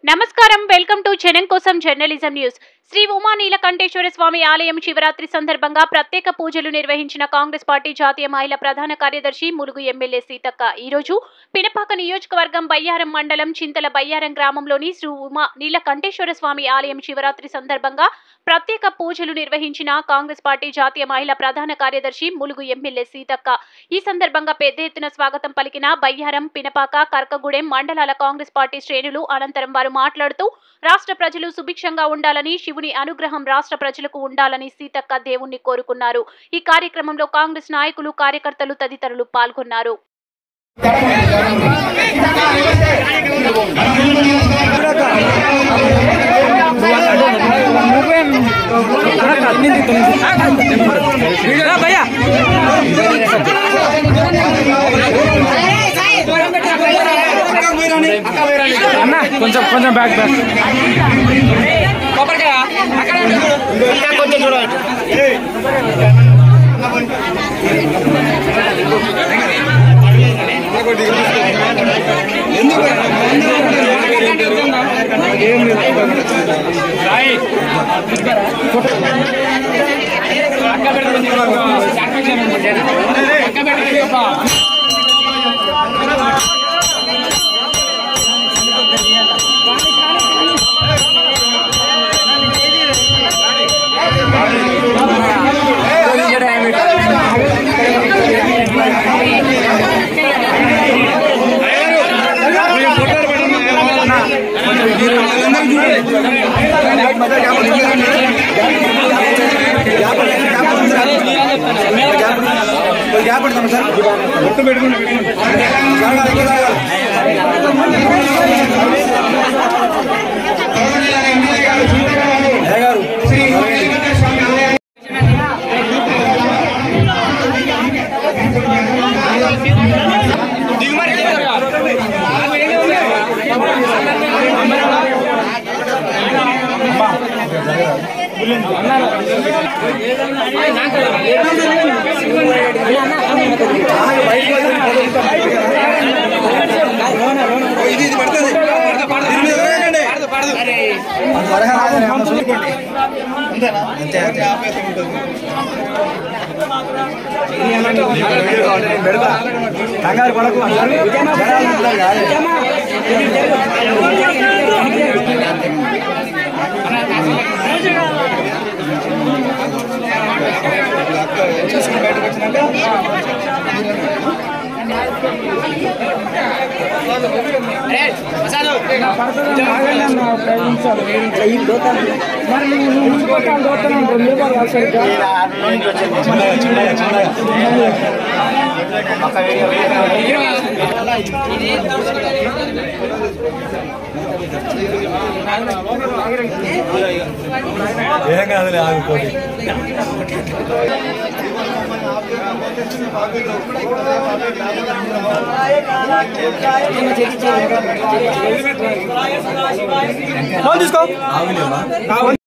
నమస్కారం welcome to జనం కోసం జర్నలిజం న్యూస్ శ్రీ ఉమా నీలకంఠేశ్వర స్వామి ఆలయం శివరాత్రి సందర్భంగా ప్రత్యేక పూజలు నిర్వహించిన కాంగ్రెస్ పార్టీ జాతీయ మహిళా ప్రధాన కార్యదర్శి ములుగు ఎమ్మెల్యే సీతక్క ఈ రోజు పినపాక నియోజకవర్గం బయ్యారం మండలం చింతల బయ్యారం గ్రామంలోని శ్రీ ఉమా నీలకంఠేశ్వర స్వామి ఆలయం శివరాత్రి సందర్భంగా ప్రత్యేక పూజలు నిర్వహించిన కాంగ్రెస్ పార్టీ జాతీయ మహిళా ప్రధాన కార్యదర్శి ములుగు ఎమ్మెల్యే సీతక్క ఈ సందర్భంగా పెద్ద ఎత్తున స్వాగతం పలికిన బయ్యారం పినపాక కర్కగూడెం మండలాల కాంగ్రెస్ పార్టీ శ్రేణులు అనంతరం వారు మాట్లాడుతూ రాష్ట్ర ప్రజలు సుభిక్షంగా ఉండాలని శివుని అనుగ్రహం రాష్ట్ర ప్రజలకు ఉండాలని సీతక్క దేవుణ్ణి కోరుకున్నారు ఈ కార్యక్రమంలో కాంగ్రెస్ నాయకులు కార్యకర్తలు తదితరులు పాల్గొన్నారు భయ్యా అన్న కొంచెం కొంచెం బ్యాక్ బ్యాక్ కంగారు పడకు మరి నువ్వు నువ్వు ఇంకొకళ్ళు దోస్తున్నావు రెండు రూపాయలు కాదు సరిగ్గా ఏం కాదులే ఆగిపోతే ఫోన్ తీసుకో